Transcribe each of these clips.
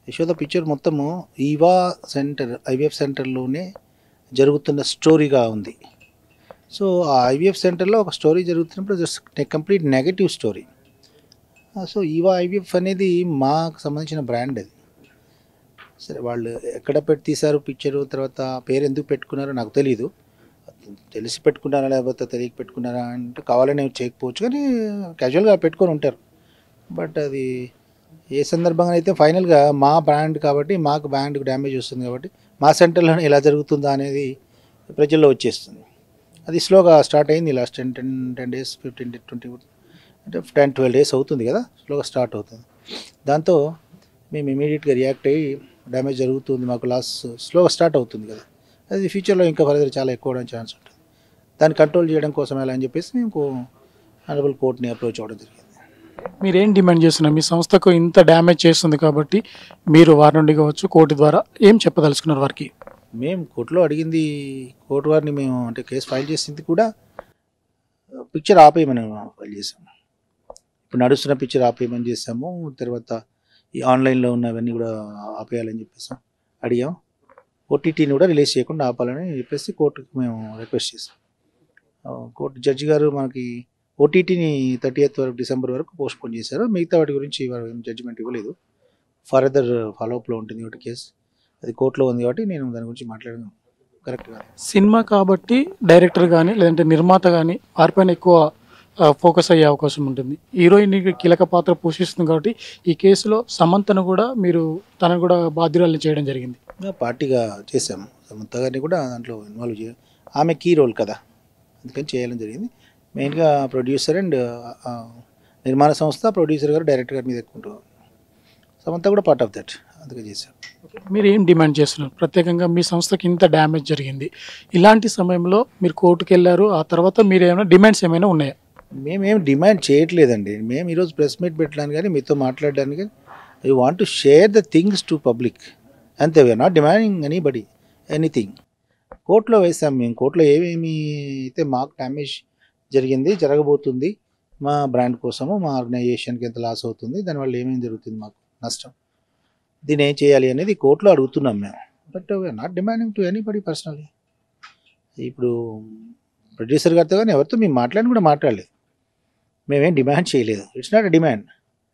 Yashoda picture మొత్తము Eva centre IVF సెంటర్లోనే జరుగుతున్న స్టోరీగా ఉంది సో ఆ ఐవీఎఫ్ సెంటర్లో ఒక స్టోరీ జరుగుతున్నప్పుడు just complete negative story so Eva IVF అనేది మాకు సంబంధించిన బ్రాండ్ అది సరే వాళ్ళు ఎక్కడ పెట్టి తీశారు పిక్చరు తర్వాత పేరు ఎందుకు పెట్టుకున్నారో నాకు తెలియదు తెలిసి పెట్టుకున్నారా లేకపోతే తెలియక పెట్టుకున్నారా అంటే కావాలని చేయకపోవచ్చు కానీ క్యాజువల్గా పెట్టుకొని ఉంటారు బట్ అది ఏ సందర్భంగా అయితే ఫైనల్గా మా బ్రాండ్ కాబట్టి మాకు బ్రాండ్కి డ్యామేజ్ వస్తుంది కాబట్టి మా సెంటర్లోనే ఎలా జరుగుతుందా అనేది ప్రజల్లో వచ్చేస్తుంది అది స్లోగా స్టార్ట్ అయింది last ten ten ten days fifteen twenty అంటే టెన్ ట్వెల్వ్ డేస్ అవుతుంది కదా స్లోగా స్టార్ట్ అవుతుంది దాంతో మేము ఇమీడియట్గా రియాక్ట్ అయ్యి డ్యామేజ్ జరుగుతుంది మాకు లాస్ స్లోగా స్టార్ట్ అవుతుంది కదా అది ఫ్యూచర్లో ఇంకా ఫర్దర్ చాలా ఎక్కువ అవడానికి ఛాన్స్ ఉంటుంది దాన్ని కంట్రోల్ చేయడం కోసం ఎలా అని చెప్పేసి మేము ఆనరబుల్ కోర్ట్ని అప్రోచ్ అవ్వడం జరిగింది మీరేం డిమాండ్ చేస్తున్నారు మీ సంస్థకు ఇంత డ్యామేజ్ చేస్తుంది కాబట్టి మీరు వారి నుండి కావచ్చు కోర్టు ద్వారా ఏం చెప్పదలుచుకున్నారు వారికి మేము కోర్టులో అడిగింది కోర్టు వారిని మేము అంటే కేసు ఫైల్ చేసింది కూడా పిక్చర్ ఆపేయమని ఫైల్ చేసాము ఇప్పుడు నడుస్తున్న పిక్చర్ ఆపేయమని చేసాము తర్వాత ఈ ఆన్లైన్లో ఉన్నవన్నీ కూడా ఆపేయాలని చెప్పేసాం అడిగాం ఓటీటీని కూడా రిలీజ్ చేయకుండా ఆపాలని చెప్పేసి కోర్టుకి మేము రిక్వెస్ట్ చేసాం ఆ, కోర్టు జడ్జి గారు మనకి ఓటీటీని థర్టీ ఎయిత్ వరకు డిసెంబర్ వరకు పోస్ట్ పోన్ చేశారు మిగతా వాటి గురించి వారు జడ్జిమెంట్ ఇవ్వలేదు ఫర్దర్ ఫాలోఅప్లో ఉంటుంది ఒకటి కేసు అది కోర్టులో ఉంది కాబట్టి నేను దాని గురించి మాట్లాడడం కరెక్ట్ కాదు సినిమా కాబట్టి డైరెక్టర్ కానీ లేదంటే నిర్మాత కానీ వారిపైన ఎక్కువ ఫోకస్ అయ్యే అవకాశం ఉంటుంది హీరోయిన్ కీలక పాత్ర పోషిస్తుంది కాబట్టి ఈ కేసులో సమంతను కూడా మీరు తనను కూడా బాధ్యురాలను చేయడం జరిగింది ఇంకా పార్టీగా చేసాము సమంత గారిని కూడా దాంట్లో ఇన్వాల్వ్ చే ఆమె కీ రోల్ కదా అందుకని చేయడం జరిగింది మెయిన్గా ప్రొడ్యూసర్ అండ్ నిర్మాణ సంస్థ ప్రొడ్యూసర్ గారు డైరెక్టర్ గారి మీద ఎక్కువ ఉంటారు సమంత కూడా పార్ట్ ఆఫ్ దట్ అందుకని చేశాం మీరు ఏం డిమాండ్ చేస్తున్నారు ప్రత్యేకంగా మీ సంస్థకి ఇంత డ్యామేజ్ జరిగింది ఇలాంటి సమయంలో మీరు కోర్టుకు వెళ్ళారు ఆ తర్వాత మీరు ఏమైనా డిమాండ్స్ ఏమైనా ఉన్నాయా మేమేం డిమాండ్ చేయట్లేదండి మేము ఈరోజు ప్రెస్ మీట్ పెట్టడానికి కానీ మీతో మాట్లాడడానికి కానీ I want to share the things to public అంతే we are not demanding anybody anything కోర్టులో వేసాం మేము కోర్టులో ఏమేమి అయితే మాకు డ్యామేజ్ జరిగింది జరగబోతుంది మా బ్రాండ్ కోసము మా ఆర్గనైజేషన్కి ఎంత లాస్ అవుతుంది దానివల్ల ఏమేమి జరుగుతుంది మాకు నష్టం దీన్ని ఏం చేయాలి అనేది కోర్టులో అడుగుతున్నాం మేము but we are not demanding to anybody personally ఇప్పుడు ప్రొడ్యూసర్ గారితో కానీ ఎవరితో మేము మాట్లాడి కూడా మాట్లాడలేదు మేమేం డిమాండ్ చేయలేదు ఇట్స్ నాట్ డిమాండ్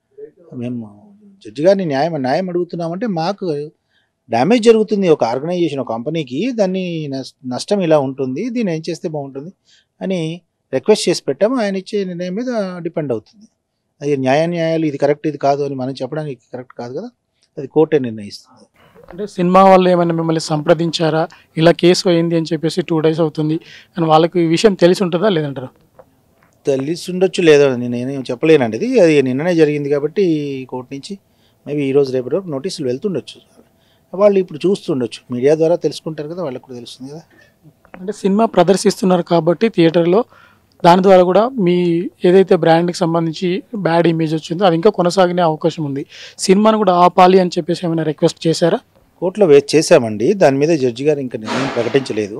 మేము జడ్జి గారిని న్యాయం న్యాయం అడుగుతున్నామంటే మాకు డ్యామేజ్ జరుగుతుంది ఒక ఆర్గనైజేషన్ ఒక కంపెనీకి దాన్ని నస్- నష్టం ఇలా ఉంటుంది దీన్ని ఏం చేస్తే బాగుంటుంది అని రిక్వెస్ట్ చేసి పెట్టాము ఆయన ఇచ్చే నిర్ణయం మీద డిపెండ్ అవుతుంది అది న్యాయ న్యాయాలు ఇది కరెక్ట్ ఇది కాదు అని మనం చెప్పడానికి కరెక్ట్ కాదు కదా అది కోర్టే నిర్ణయిస్తుంది అంటే సినిమా వాళ్ళు ఏమైనా మిమ్మల్ని సంప్రదించారా ఇలా కేసు అయింది అని చెప్పేసి టూ డేస్ అవుతుంది అని వాళ్ళకి ఈ విషయం తెలిసి ఉంటుందా లేదంటారా తెలిసి ఉండొచ్చు లేదో నేను నేనేం చెప్పలేనండి ఇది అది నిన్ననే జరిగింది కాబట్టి కోర్టు నుంచి మేబీ ఈ రోజు రేపటి వరకు నోటీసులు వెళ్తుండొచ్చు వాళ్ళు ఇప్పుడు చూస్తుండొచ్చు మీడియా ద్వారా తెలుసుకుంటారు కదా వాళ్ళకి కూడా తెలుస్తుంది కదా అంటే సినిమా ప్రదర్శిస్తున్నారు కాబట్టి థియేటర్లో దాని ద్వారా కూడా మీ ఏదైతే బ్రాండ్కి సంబంధించి బ్యాడ్ ఇమేజ్ వచ్చిందో అది ఇంకా కొనసాగే అవకాశం ఉంది సినిమాను కూడా ఆపాలి అని చెప్పేసి ఏమైనా రిక్వెస్ట్ చేశారా కోర్టులో వేచి చేశామండి దాని మీద జడ్జి గారు ఇంకా నిర్ణయం ప్రకటించలేదు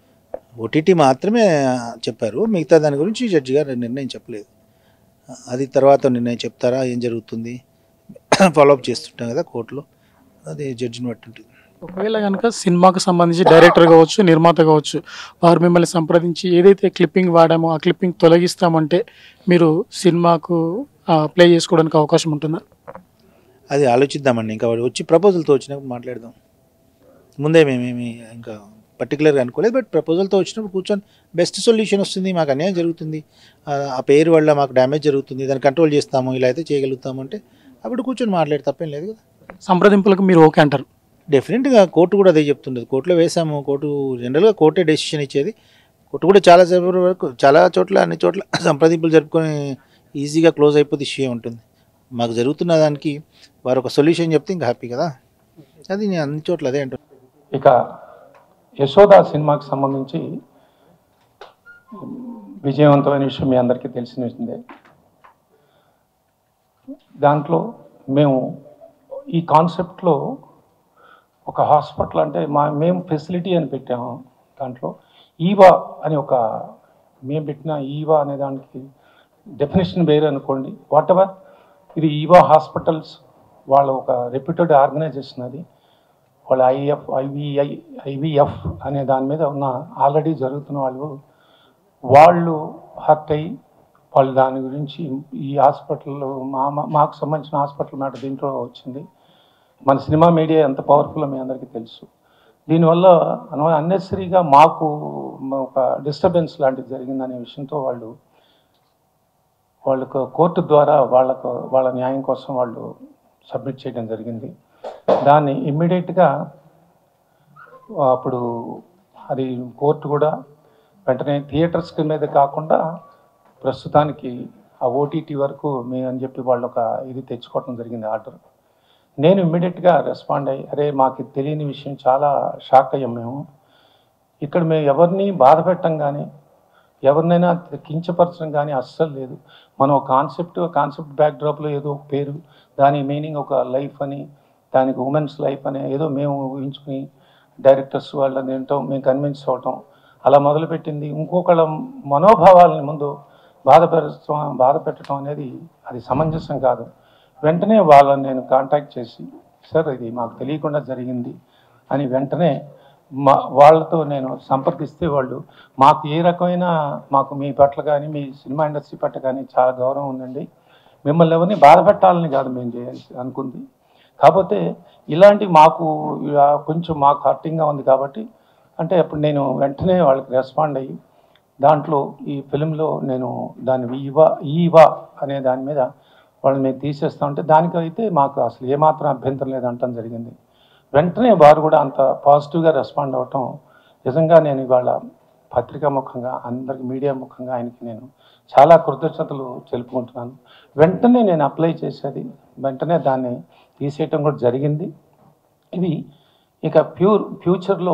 ఓటీటీ మాత్రమే చెప్పారు మిగతా దాని గురించి జడ్జి గారు నిర్ణయం చెప్పలేదు అది తర్వాత నిర్ణయం చెప్తారా ఏం జరుగుతుంది ఫాలోఅప్ చేస్తుంటాం కదా కోర్టులో అది జడ్జిని బట్టి ఉంటుంది ఒకవేళ కనుక సినిమాకు సంబంధించి డైరెక్టర్ కావచ్చు నిర్మాత కావచ్చు వారు మిమ్మల్ని సంప్రదించి ఏదైతే క్లిప్పింగ్ వాడామో ఆ క్లిప్పింగ్ తొలగిస్తామంటే మీరు సినిమాకు ప్లే చేసుకోవడానికి అవకాశం ఉంటుందా అది ఆలోచిద్దామండి ఇంకా వాడు వచ్చి ప్రపోజల్తో వచ్చినప్పుడు మాట్లాడదాం ముందే మేమేమి ఇంకా పర్టికులర్గా అనుకోలేదు బట్ ప్రపోజల్తో వచ్చినప్పుడు కూర్చొని బెస్ట్ సొల్యూషన్ వస్తుంది మాకు అన్యాయం జరుగుతుంది ఆ ఆ పేరు వల్ల మాకు డ్యామేజ్ జరుగుతుంది దాన్ని కంట్రోల్ చేస్తాము ఇలా అయితే చేయగలుగుతాము అంటే అప్పుడు కూర్చొని మాట్లాడి తప్పేం లేదు కదా సంప్రదింపులకు మీరు ఓకే అంటారు డెఫినెట్గా కోర్టు కూడా అదే చెప్తుండదు కోర్టులో వేసాము కోర్టు జనరల్గా కోర్టే డెసిషన్ ఇచ్చేది కోర్టు కూడా చాలా సేపు వరకు చాలా చోట్ల అన్ని చోట్ల సంప్రదింపులు జరుపుకొని ఈజీగా క్లోజ్ అయిపోతే ఇష్యూ ఉంటుంది మాకు జరుగుతున్న దానికి వారు ఒక సొల్యూషన్ చెప్తే ఇంకా హ్యాపీ కదా అది నేను అన్ని చోట్ల అదే అంటున్నాను ఇక యశోద సినిమాకి సంబంధించి విజయవంతమైన విషయం మీ అందరికీ తెలిసిన విషయమే దాంట్లో మేము ఈ కాన్సెప్ట్లో ఒక హాస్పిటల్ అంటే మా మేము ఫెసిలిటీ అని పెట్టాము దాంట్లో ఈవా అని ఒక మేము పెట్టిన ఈవా అనే దానికి డెఫినేషన్ వేరే అనుకోండి వాట్ ఎవర్ ఇది ఈవా హాస్పిటల్స్ వాళ్ళ ఒక రెప్యూటెడ్ ఆర్గనైజేషన్ అది వాళ్ళ ఐఎఫ్ ఐవిఐ ఐవిఎఫ్ అనే దాని మీద ఉన్న ఆల్రెడీ జరుగుతున్న వాళ్ళు వాళ్ళు హర్ట్ అయ్యి వాళ్ళు దాని గురించి ఈ హాస్పిటల్ మా మా- మాకు సంబంధించిన హాస్పిటల్ మాట దీంట్లో వచ్చింది మన సినిమా మీడియా ఎంత పవర్ఫుల్ మీ అందరికీ తెలుసు దీనివల్ల అన్నెసరీగా మాకు ఒక డిస్టర్బెన్స్ లాంటిది జరిగిందనే విషయంతో వాళ్ళు వాళ్ళకు కోర్టు ద్వారా వాళ్ళకు వాళ్ళ న్యాయం కోసం వాళ్ళు సబ్మిట్ చేయడం జరిగింది దాన్ని ఇమ్మీడియట్గా అప్పుడు అది కోర్టు కూడా వెంటనే థియేటర్స్ మీద కాకుండా ప్రస్తుతానికి ఆ ఓటీటీ వరకు మీ అని చెప్పి వాళ్ళు ఒక ఇది తెచ్చుకోవడం జరిగింది ఆర్డర్ నేను ఇమ్మీడియట్గా రెస్పాండ్ అయ్యి అరే మాకు తెలియని విషయం చాలా షాక్ అయ్యాం మేము ఇక్కడ మేము ఎవరిని బాధ పెట్టం కానీ ఎవరినైనా కించపరచడం కానీ అస్సలు లేదు మనం ఒక కాన్సెప్ట్ కాన్సెప్ట్ బ్యాక్డ్రాప్లో ఏదో ఒక పేరు దాని మీనింగ్ ఒక లైఫ్ అని దానికి ఉమెన్స్ లైఫ్ అని ఏదో మేము ఊహించుకుని డైరెక్టర్స్ వాళ్ళని ఏంటో మేము కన్విన్స్ అవటం అలా మొదలుపెట్టింది ఇంకొకళ్ళ మనోభావాలని ముందు బాధపరచడం బాధ పెట్టడం అనేది అది సమంజసం కాదు వెంటనే వాళ్ళని నేను కాంటాక్ట్ చేసి సార్ ఇది మాకు తెలియకుండా జరిగింది అని వెంటనే మా వాళ్ళతో నేను సంప్రదిస్తే వాళ్ళు మాకు ఏ రకమైన మాకు మీ పట్ల కానీ మీ సినిమా ఇండస్ట్రీ పట్ల కానీ చాలా గౌరవం ఉందండి మిమ్మల్ని ఎవరిని బాధ పెట్టాలని కాదు మేము చేయాల్సి అనుకుంది కాకపోతే ఇలాంటి మాకు ఇలా కొంచెం మాకు హర్టింగ్గా ఉంది కాబట్టి అంటే అప్పుడు నేను వెంటనే వాళ్ళకి రెస్పాండ్ అయ్యి దాంట్లో ఈ ఫిలింలో నేను దాన్ని ఈవా ఈవా అనే దాని మీద వాళ్ళని మేము తీసేస్తా ఉంటే దానికైతే మాకు అసలు ఏమాత్రం అభ్యంతరం లేదంటం జరిగింది వెంటనే వారు కూడా అంత పాజిటివ్గా రెస్పాండ్ అవ్వటం నిజంగా నేను ఇవాళ పత్రికా ముఖంగా అందరికి మీడియా ముఖంగా ఆయనకి నేను చాలా కృతజ్ఞతలు తెలుపుకుంటున్నాను వెంటనే నేను అప్లై చేసేది వెంటనే దాన్ని తీసేయటం కూడా జరిగింది ఇది ఇక ప్యూర్ ఫ్యూచర్లో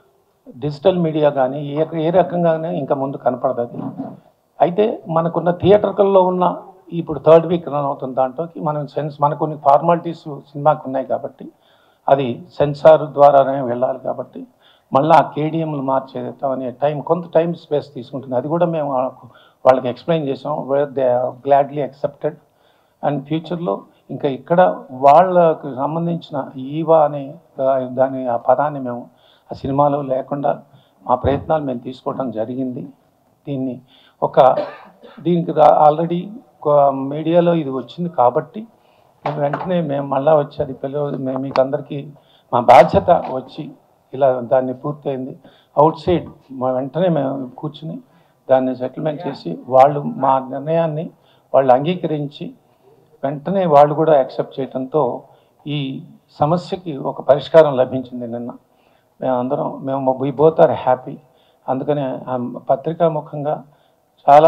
డిజిటల్ మీడియా కానీ ఏ ఏ రకంగానే ఇంకా ముందు కనపడదు అది అయితే మనకున్న థియేటర్కల్లో ఉన్న ఇప్పుడు థర్డ్ వీక్ రన్ అవుతున్న దాంట్లోకి మనం సెన్స్ మనకు కొన్ని ఫార్మాలిటీస్ సినిమాకి ఉన్నాయి కాబట్టి అది సెన్సార్ ద్వారానే వెళ్ళాలి కాబట్టి మళ్ళీ ఆ కేడిఎంలు మార్చేద్దాం అనే టైం కొంత టైం స్పేస్ తీసుకుంటుంది అది కూడా మేము వాళ్ళకు- వాళ్ళకి ఎక్స్ప్లెయిన్ చేసాం where they gladly accepted and ఫ్యూచర్లో ఇంకా ఇక్కడ వాళ్ళకు సంబంధించిన ఈవా అనే ఆ, దాని ఆ పదాన్ని మేము ఆ సినిమాలో లేకుండా మా ప్రయత్నాలు మేము తీసుకోవడం జరిగింది దీన్ని ఒక దీనికి ఆల్రెడీ మీడియాలో ఇది వచ్చింది కాబట్టి మేము వెంటనే మేము మళ్ళా వచ్చి అది పిలవ మేము మీకు అందరికీ మా బాధ్యత వచ్చి ఇలా దాన్ని పూర్తయింది అవుట్ సైడ్ మా వెంటనే మేము కూర్చుని దాన్ని సెటిల్మెంట్ చేసి వాళ్ళు మా నిర్ణయాన్ని వాళ్ళు అంగీకరించి వెంటనే వాళ్ళు కూడా యాక్సెప్ట్ చేయడంతో ఈ సమస్యకి ఒక పరిష్కారం లభించింది నిన్న మేము అందరం మేము వీ బోత్ ఆర్ హ్యాపీ అందుకనే ఆ పత్రికా ముఖంగా చాలా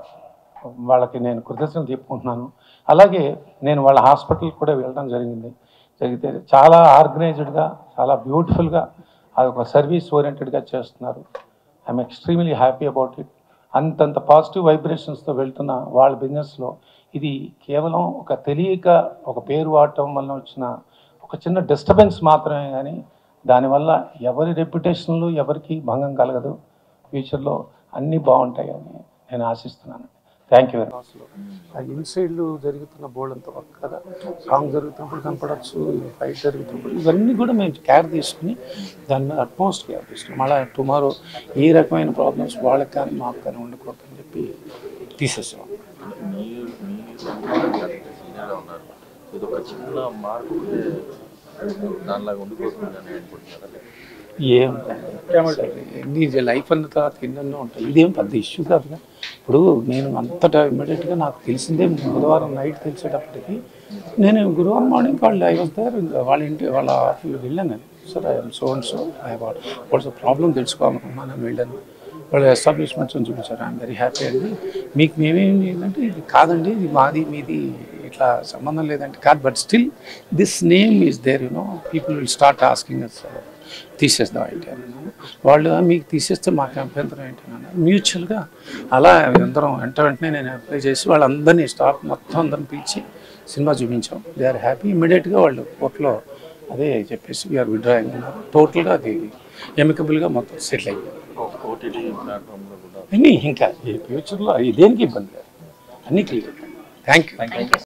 వాళ్ళకి నేను కృతజ్ఞతలు చెప్పుకుంటున్నాను అలాగే నేను వాళ్ళ హాస్పిటల్కి కూడా వెళ్ళడం జరిగింది జరిగితే చాలా ఆర్గనైజ్డ్గా చాలా బ్యూటిఫుల్గా అది ఒక సర్వీస్ ఓరియంటెడ్గా చేస్తున్నారు I'm extremely happy about it అంతంత పాజిటివ్ వైబ్రేషన్స్తో వెళ్తున్న వాళ్ళ బిజినెస్లో ఇది కేవలం ఒక తెలియక ఒక పేరు వాడటం వల్ల వచ్చిన ఒక చిన్న డిస్టర్బెన్స్ మాత్రమే కానీ దానివల్ల ఎవరి రెప్యుటేషన్లు ఎవరికి భంగం కలగదు ఫ్యూచర్లో అన్నీ బాగుంటాయి అని నేను ఆశిస్తున్నాను థ్యాంక్ యూ వెరీ మచ్ ఆ ఇన్సైడ్లో జరుగుతున్న బోర్డు అంతా వర్క్ కదా సాంగ్ జరుగుతున్నప్పుడు కనపడచ్చు ఫైట్ జరుగుతున్నప్పుడు ఇవన్నీ కూడా మేము కేర్ తీసుకుని దాని మీద అట్మోస్ట్ కేర్ తీసుకున్నాం మళ్ళీ టుమారో ఏ రకమైన ప్రాబ్లమ్స్ వాళ్ళకి కానీ మాకు కానీ ఉండకూడదని చెప్పి తీసేసాం మీరు మీరు సీనియర్గా ఉన్నారు ఇది ఒక చిన్న మార్పు ఉంటే దానిలాగా ఉండిపోతుంది అని అనుకుంటున్నారా ఏం లైఫ్ అన్న తర్వాత ఎన్నెన్నో ఉంటాయి ఇదేం పెద్ద ఇష్యూ కాదుగా ఇప్పుడు నేను అంతటా ఇమ్మీడియట్గా నాకు తెలిసిందే బుధవారం నైట్ తెలిసేటప్పటికి నేను గురువారం మార్నింగ్ వాళ్ళు ఐ వాజ్ దేర్ వాళ్ళ ఇంటి వాళ్ళ ఆఫీస్కి వెళ్ళాను నేను sir I'm so and so I what's problem తెలుసుకోవాలనుకున్నాను నేను వెళ్ళాను వాళ్ళ ఎస్టాబ్లిష్మెంట్స్ చూపించారు ఐఎమ్ వెరీ హ్యాపీ అండి మీకు మేమేం చేయాలంటే ఇది కాదండి ఇది మాది మీది ఇట్లా సంబంధం లేదంటే కాదు but still this name is there you know people will start asking us తీసేద్దాం ఏంటి అని అన్నాను. వాళ్ళు "ఆ, మీకు తీసేస్తే మాకు అభ్యంతరం ఏంటి అని అన్నారు మ్యూచువల్గా అలా అందరం వెంట వెంటనే నేను అప్లై చేసి వాళ్ళందరినీ స్టాఫ్ మొత్తం అందరిని పిలిచి సినిమా చూపించాం దే ఆర్ హ్యాపీ ఇమీడియట్గా వాళ్ళు కోర్టులో అదే చెప్పేసి వీఆర్ విడ్రాయింగ్ అన్నారు టోటల్గా అది ఎమికబుల్గా మొత్తం సెటిల్ అయిపోయింది ఓటీటీ ప్లాట్ఫామ్లో కూడా అన్నీ ఇంకా ఈ ఫ్యూచర్లో దేనికి ఇబ్బంది లేదు అన్నీ క్లియర్ థ్యాంక్ యూ